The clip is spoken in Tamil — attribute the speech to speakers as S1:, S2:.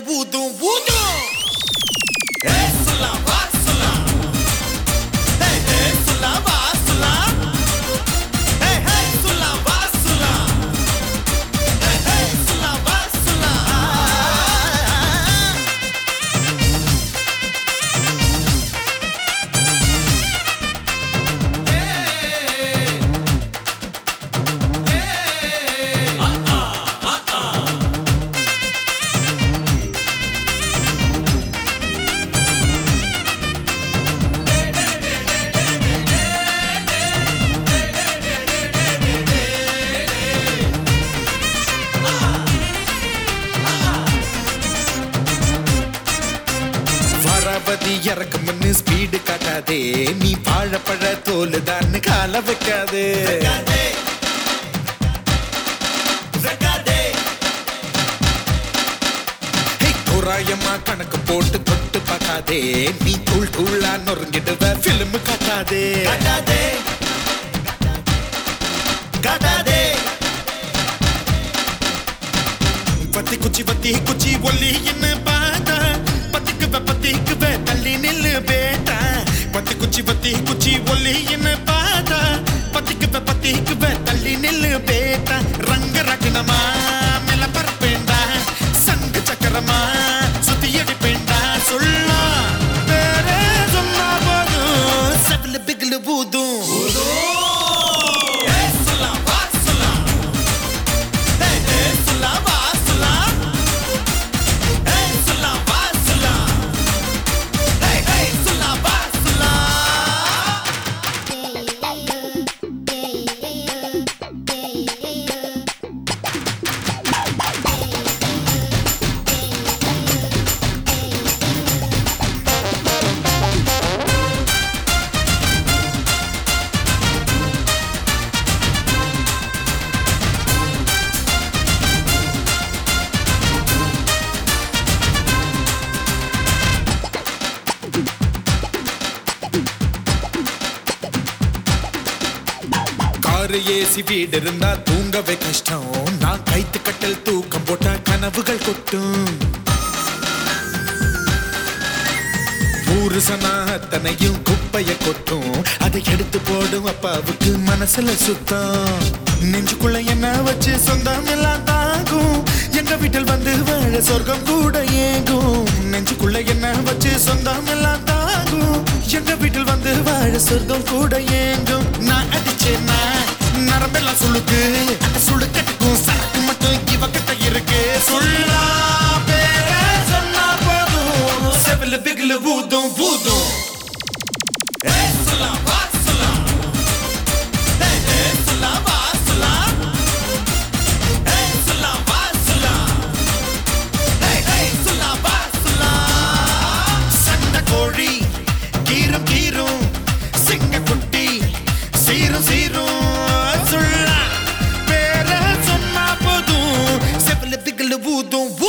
S1: ஊதும் ஊதும் ஏய் சொல்லா வா சொல்லா ஏய் ஏய் சொல்லா வா சொல்லா ஏய் ஏய் சொல்லா வா சொல்லா ஏய் ஏய் சொல்லா வா சொல்லா
S2: வரபதி இறக்கும்னு ஸ்பீடு காட்டாதே நீ வாழைப்பழ தோலு தான் கால வைக்காதே
S1: Regardez Regardez
S2: ஹே, தோராயமா கணக்கு போட்டு தொட்டு பார்க்காதே நீ தூள் தூளா நொறுங்கிடுவ பிலிம் காட்டாதே
S1: காட்டாதே காட்டாதே
S2: பத்தி குச்சி பத்தி குச்சி ஒல்லி என்ன பாத்தா பத்திக்குவ பத்திக்குவ தள்ளி நில்லு பேட்டா பத்தி குச்சி பத்தி குச்சி ஒல்லி என்ன பாத்தா பத்திக்குவ பத்திக்குவ தள்ளி நில்லு பேட்டா ரங்க ரகணமா மேல பரப்பேண்டா சங்கு சக்கரமா சுத்தி அடிப்பேண்டா சொல்லா வேற சொன்னா போதும் செவில பிகிலு பூதும்
S1: ஏய் சொல்லா வா சொல்லா ஏய் ஏய் சொல்லா வா சொல்லா ஏய் சொல்லா வா சொல்லா ஏய் ஏய் சொல்லா வா சொல்லா
S2: காரு ஏசி வீடு இருந்தா தூங்கவே கஷ்டம் நான் கைத்து கட்டல் தூக்கம் போட்டா கனவுகள் கொட்டும் ஊரு சனா அத்தனையும் குப்பைய கொட்டும் அதை எடுத்து போடும் அப்பாவுக்கு மனசுல சுத்தம் நெஞ்சுக்குள்ள என்ன வச்சு சொந்தம் எல்லாம் தாகும் எங்க வீட்டில் வந்து வாழ சொர்க்கம் கூட ஏங்கும் நெஞ்சுக்குள்ள என்ன வச்சு சொந்தம் எல்லாம் தாகும் எங்க வீட்டில் வந்து வாழ சொர்க்கம் கூட ஏங்கும் நான் அடிச்சேன்னா நரம்பெல்லாம் சுளுக்கு சுடு கட்டுக்கும் சரக்கு மட்டும் இவகிட்ட இருக்கு சொல்லா பேர சொன்னா போதும் செவில பிகிலு பூதும் பூதும்
S1: ஏய் சொல்லா வா சொல்லா ஏய் ஏய் சொல்லா வா சொல்லா ஏய் சொல்லா வா சொல்லா ஏய் ஏய் சொல்லா வா சொல்லா
S2: சண்டை கோழி கீரும் கீரும் சிங்க குட்டி சீரும் சீரும் சொல்ல பேர சொன்னா போதும் செவில பிகிலு பூதும்